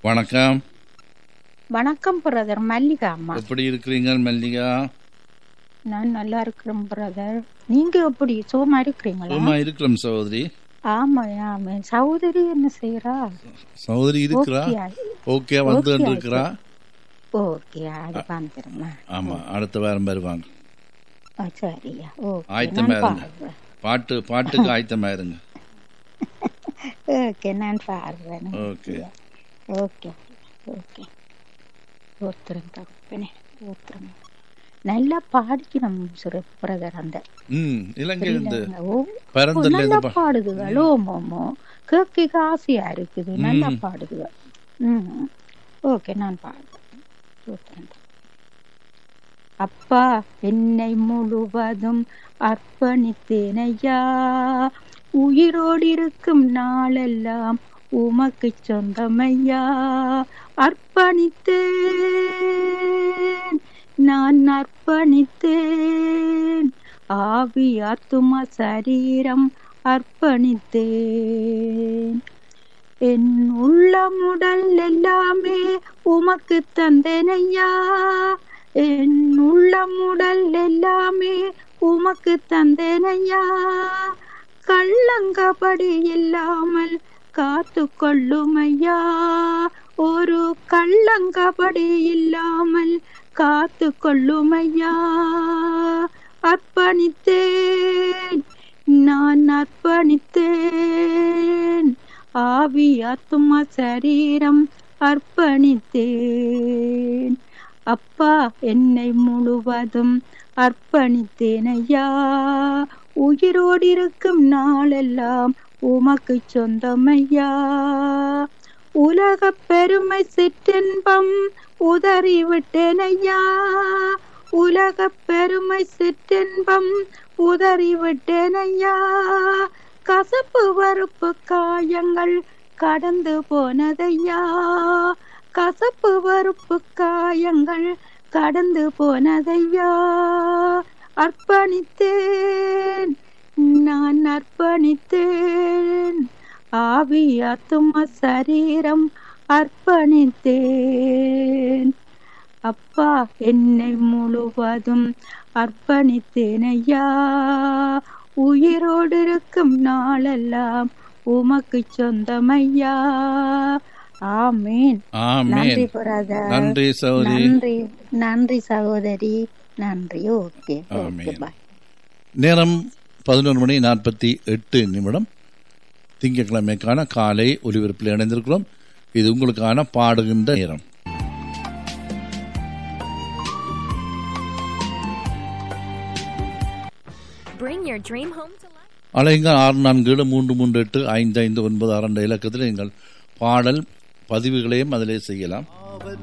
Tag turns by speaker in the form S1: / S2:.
S1: வணக்கம்
S2: வணக்கம் பிரதர் மல்லிகா அம்மா
S1: எப்படி இருக்கிறீங்க மல்லிகா
S2: நான் நல்லா இருக்கிறேன் பிரதர் நீங்க எப்படி சுகமா இருக்கிறீங்களா
S1: சும்மா இருக்கிறோம் சகோதரி
S2: ஆமா ஆமா சகோதரி என்ன செய்யறா
S1: சகோதரி இருக்கிறா ஓகே வந்து
S2: Okay,
S1: இருக்கிறா
S2: ஓகே அது வந்துருமா
S1: ஆமா அடுத்த வாரம் வருவாங்க
S2: ஆ, சரியா ஓகே
S1: ஆயத்தமா
S2: நான்
S1: இருங்க
S2: பாடுறேன்
S1: பாட்டு பாட்டுக்கு ஆயத்தமா இருங்க
S2: ஓகே நான் பாடுறேன்
S1: ஓகே
S2: ஓகே ஓகே ஒருத்தரும் தப்புனே ஒருத்தரும் நல்லா பாடிக்கணும் சுர பிரதர் அந்த
S1: ம் இலங்கை இருந்து
S2: ஓ
S1: பரந்தல்ல
S2: நல்லா
S1: இருந்து பா-
S2: பாடுதுகள் ஓமோமோ கேட்க ஆசையா இருக்குது நல்லா பாடுதுகள் ம் ஓகே நான் பாடுறேன் சூத்திரன். அப்பா என்னை முழுவதும் அர்ப்பணித்தேனையா உயிரோடு இருக்கும் நாளெல்லாம் உமக்கு சொந்தமையா அர்ப்பணித்தேன் நான் அர்ப்பணித்தேன் ஆவி ஆத்தும சரீரம் அர்ப்பணித்தேன் என் உள்ளமுடல் எல்லாமே உமக்கு தந்தேனையா என் உள்ளமுடல் எல்லாமே உமக்கு தந்தேனையா கள்ளங்கபடி இல்லாமல் காத்து கொள்ளுமையா ஒரு கள்ளங்கபடி இல்லாமல் காத்து கொள்ளுமையா அர்ப்பணித்தேன் நான் அர்ப்பணித்தேன் ஆவி ஆத்துமா சரீரம் அர்ப்பணித்தேன் அப்பா என்னை முழுவதும் அர்ப்பணித்தேன் ஐயா உயிரோடு இருக்கும் நாளெல்லாம் உமக்கு சொந்தமையா உலக பெருமை சிற்றின்பம் உதறி விட்டேன் ஐயா உலக பெருமை சிற்றின்பம் உதறி விட்டேன் ஐயா கசப்பு வறுப்பு காயங்கள் கடந்து போனதையா கசப்பு வறுப்பு காயங்கள் கடந்து போனதையா அர்ப்பணித்தேன் நான் அர்ப்பணித்தேன் ஆவி ஆத்தும சரீரம் அர்ப்பணித்தேன் அப்பா என்னை முழுவதும் அர்ப்பணித்தேன் ஐயா உயிரோடு இருக்கும் நாளெல்லாம் உமக்கு சொந்தமையா ஆமேன்
S1: ஆமேன்
S2: நன்றி பிரதர்
S1: நன்றி சகோதரி
S2: நன்றி நன்றி சகோதரி நன்றி ஓகே ஓகே
S1: ஆமென்.
S2: பாய்
S1: நேரம் பதினொரு மணி நாற்பத்தி எட்டு நிமிடம் திங்கட்கிழமைக்கான காலை ஒலிபரப்பில் இணைந்திருக்கிறோம் இது உங்களுக்கான பாடுகின்ற நேரம்
S3: Bring your dream home to life.
S1: அலைங்க ஆறு நான்கு ஏழு மூன்று மூன்று எட்டு ஐந்து ஐந்து ஒன்பது ஆறு என்ற இலக்கத்தில் நீங்கள் பாடல் பதிவுகளையும் அதிலே செய்யலாம்